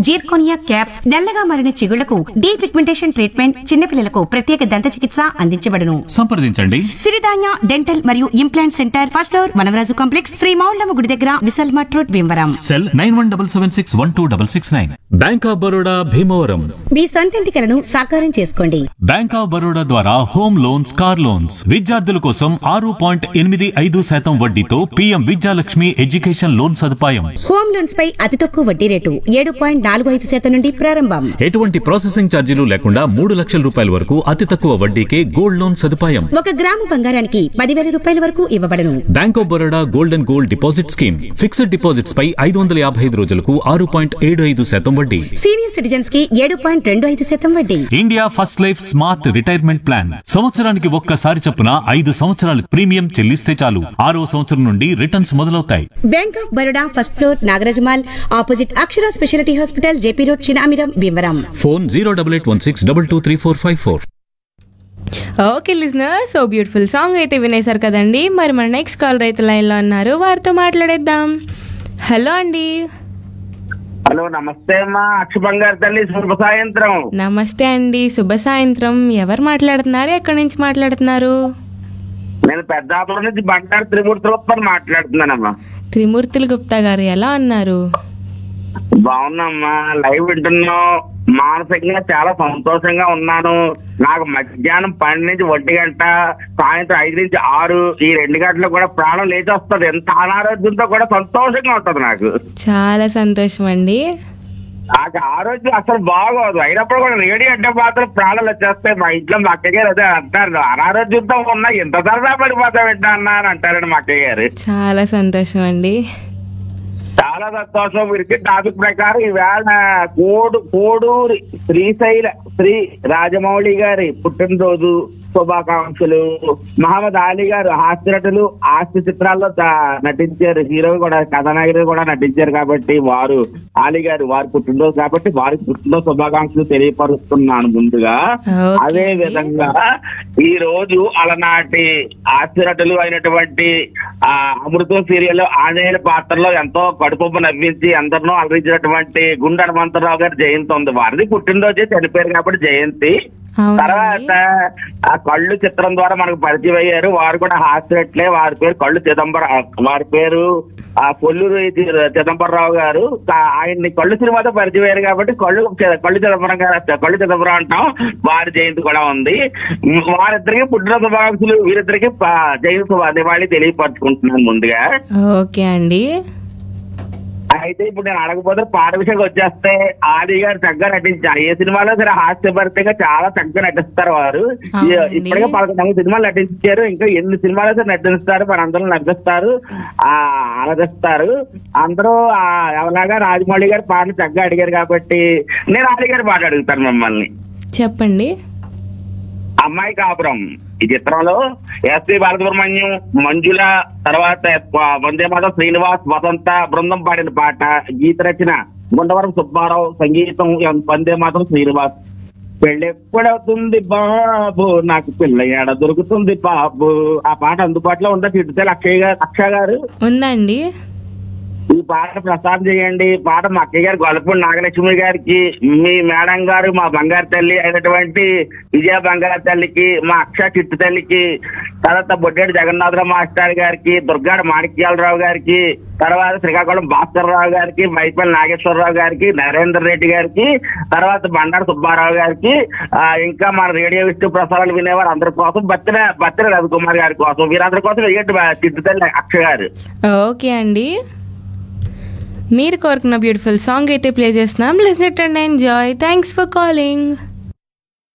Zirconia caps నల్లగా మారిన చిగుళ్లకు D pigmentation treatment చిన్నపిల్లలకు ప్రత్యేక దంత చికిత్స అందించబడును సంప్రదించండి సిరిధాన్య డెంటల్ మరియు implant centre first floor Vanavaraju complex Sri Moullamma గుడి దగ్గర Vishal mart road Bhimavaram cell nine one double seven six one two double six nine bank of Baroda Bhimavaram మీ సొంతింటి కలను సాకారం చేసుకోండి బ్యాంక్ ఆఫ్ బరోడా ద్వారా హోమ్ లోన్స్ కార్ లోన్స్ విద్యార్థుల కోసం ఆరు పాయింట్ ఎనిమిది ఐదు శాతం వడ్డీతో పీఎం విద్యాలక్ష్మి ఎడ్యుకేషన్ లోన్ సదుపాయం హోమ్ లోన్స్ పై అతి తక్కువ వడ్డీ రేటు ఏడు పాయింట్ నాలుగు ఐదు శాతం నుండి ప్రారంభం ఎటువంటి ప్రాసెసింగ్ ఛార్జీలు లేకుండా మూడు లక్షల రూపాయల వరకు అతి తక్కువ వడ్డీకే గోల్డ్ లోన్ సదుపాయం ఒక గ్రాము బంగారానికి పదివేల రూపాయల వరకు ఇవ్వబడను bank of Baroda gold and gold deposit scheme fixed deposits పై ఐదు వందల యాభై ఐదు రోజులకు ఆరు పాయింట్ ఏడు ఐదు శాతం వడ్డీ సీనియర్ సిటిజన్స్ కి ఏడు పాయింట్ రెండు ఐదు శాతం వడ్డీ India first life smart retirement plan సంవత్సరానికి ఒక్కసారి చొప్పున ఐదు సంవత్సరాలు ప్రీమియం చెల్లిస్తే చాలు ఆరో సంవత్సరం నుండి రిటర్న్స్ మొదలవుతాయి bank of Baroda first floor Nagaraja Mall opposite Akshara speciality hospital JP road Chinamiram Bhimavaram phone zero double eight one six double two three four five four okay listener so beautiful song అయితే వినేశారు కదండి మరి మన నెక్స్ట్ కాల్ రైతు లైన్లో ఉన్నారు వారితో మాట్లాడేద్దాం హలో అండి హలో నమస్తే అమ్మా అక్ష బంగారు తల్లి శుభ సాయంత్రం నమస్తే అండి శుభ సాయంత్రం ఎవరు మాట్లాడుతున్నారు ఎక్కడి నుంచి మాట్లాడుతున్నారు నేను పెద్దాపురం నుంచి బండారు త్రిమూర్తి మాట్లాడుతున్నానమ్మా త్రిమూర్తులు గుప్తా గారు ఎలా ఉన్నారు బాగున్నామ్మా లైవ్ వింటున్నాం మానసికంగా చాలా సంతోషంగా ఉన్నాను నాకు మధ్యాహ్నం పన్నెండు నుంచి ఒంటి గంట సాయంత్రం ఐదు నుంచి ఆరు ఈ రెండు గంటలు కూడా ప్రాణం లేచి వస్తుంది ఎంత అనారోగ్యంతో కూడా సంతోషంగా ఉంటది నాకు చాలా సంతోషం అండి నాకు ఆరోగ్యం అసలు బాగోదు అయినప్పుడు కూడా రేడియో అంటే మాత్రం ప్రాణాలు వచ్చేస్తాయి మా ఇంట్లో మా అక్కయ్య గారు అదే అంటారు అనారోగ్యంతో ఉన్నా ఎంత సరదా పడిపోతా వింటా అన్నా అని అంటారండి మా అక్కయ్య గారు చాలా సంతోషం అండి చాలా సంతోషం వీరికి టాపిక్ ప్రకారం ఈవేళ కోడు కోడూరి శ్రీశైల శ్రీ రాజమౌళి గారి పుట్టినరోజు శుభాకాంక్షలు మహమ్మద్ అలీ గారు హాస్య నటులు హాస్య చిత్రాల్లో త- నటించారు హీరో కూడా కథానాయకులు కూడా నటించారు కాబట్టి వారు అలీ గారు వారి పుట్టినరోజు కాబట్టి వారికి పుట్టినరోజు శుభాకాంక్షలు తెలియపరుస్తున్నాను ముందుగా ఓకే అదే అండి. విధంగా ఈ రోజు అలనాటి ఆశ్చర్యటలు అయినటువంటి ఆ అమృతం సీరియల్ ఆంజనేయుల పాత్రలో ఎంతో కడుపు నవ్వించి అందరినో అలరించినటువంటి గుండె హనుమంతరావు గారి జయంతి ఉంది వారిది పుట్టినరోజే చనిపోయారు కాబట్టి జయంతి అవునండి తర్వాత ఆ కళ్ళు చిత్రం ద్వారా మనకు పరిచయం అయ్యారు వారు కూడా హాస్యట్లే వారి పేరు కళ్ళు చిదంబరం వారి పేరు ఆ కొల్లూరు చిదంబరరావు గారు కా- ఆయన్ని కళ్ళు సినిమాతో పరిచయం అయ్యారు కాబట్టి కళ్ళు చి- కళ్ళు చిదంబరం గారు కళ్ళు చిదంబరం అంటాం వారి జయంతి కూడా ఉంది వారిద్దరికి పుట్టిన శుభాకాంక్షలు వీరిద్దరికి ప- జయంతి శుభ- దివాళి తెలియపరచుకుంటున్నాను ముందుగా ఓకే అండి అయితే ఇప్పుడు నేను అడగపోతే పాట విషయానికి వచ్చేస్తే ఆది గారు చక్కగా నటించారు ఏ సినిమాలో సరే హాస్యభరితంగా చాలా చక్కగా నటిస్తారు వారు ఈ- అవునండి. ఇప్పటికే పదకొండు సినిమాలు నటించారు ఇంకా ఎన్ని సినిమాలు సరే నటిస్తారు మన అందరూ నటిస్తారు ఆ ఆనందిస్తారు అందరూ ఆ ఎవలాగా రాజమౌళి గారి పాటలు చక్కగా అడిగారు కాబట్టి నేను ఆది గారి పాట అడుగుతాను మిమ్మల్ని చెప్పండి అమ్మాయి కాపురం ఈ చిత్రంలో ఎస్పి బాలసుబ్రహ్మణ్యం మంజుల తర్వాత వందే మాధవ్ శ్రీనివాస్ వసంత బృందం పాడిన పాట గీత రచన గుండవరం సుబ్బారావు సంగీతం ఎం- వందే మాధవ్ శ్రీనివాస్ పెళ్ళెప్పుడవుతుంది బాబు నాకు పిల్ల ఏడ దొరుకుతుంది బాబు ఆ పాట అందుబాటులో ఉందా చిట్టుతేలు అక్షయ్ గారు అక్ష గారు ఉందండి ఈ పాట ప్రసాదం చేయండి ఈ పాట మా అక్కయ్య గారు గొల్లపూడి నాగలక్ష్మి గారికి మీ మేడం గారు మా బంగారు తల్లి అయినటువంటి విజయ బంగారు తల్లికి మా అక్ష చిట్టు తల్లికి తర్వాత బొడ్డేడు జగన్నాథరావు మాస్టర్ గారికి దుర్గాడ మాణిక్యాలరావు గారికి తర్వాత శ్రీకాకుళం భాస్కర్ రావు గారికి మైపల్లి నాగేశ్వరరావు గారికి నరేందర్ రెడ్డి గారికి తర్వాత బండారు సుబ్బారావు గారికి ఆ, ఇంకా మన రేడియో విష్ణు ప్రసారాలు వినేవారు అందరి కోసం బత్తిన బత్తిన రవికుమార్ గారి కోసం వీరందరి కోసం వెయ్యండి చిట్టు తల్లి అక్ష గారు ఓకే అండి మీరు కోరుకున్న బ్యూటిఫుల్ సాంగ్ అయితే ప్లే చేస్తున్నాం listen it and enjoy thanks for calling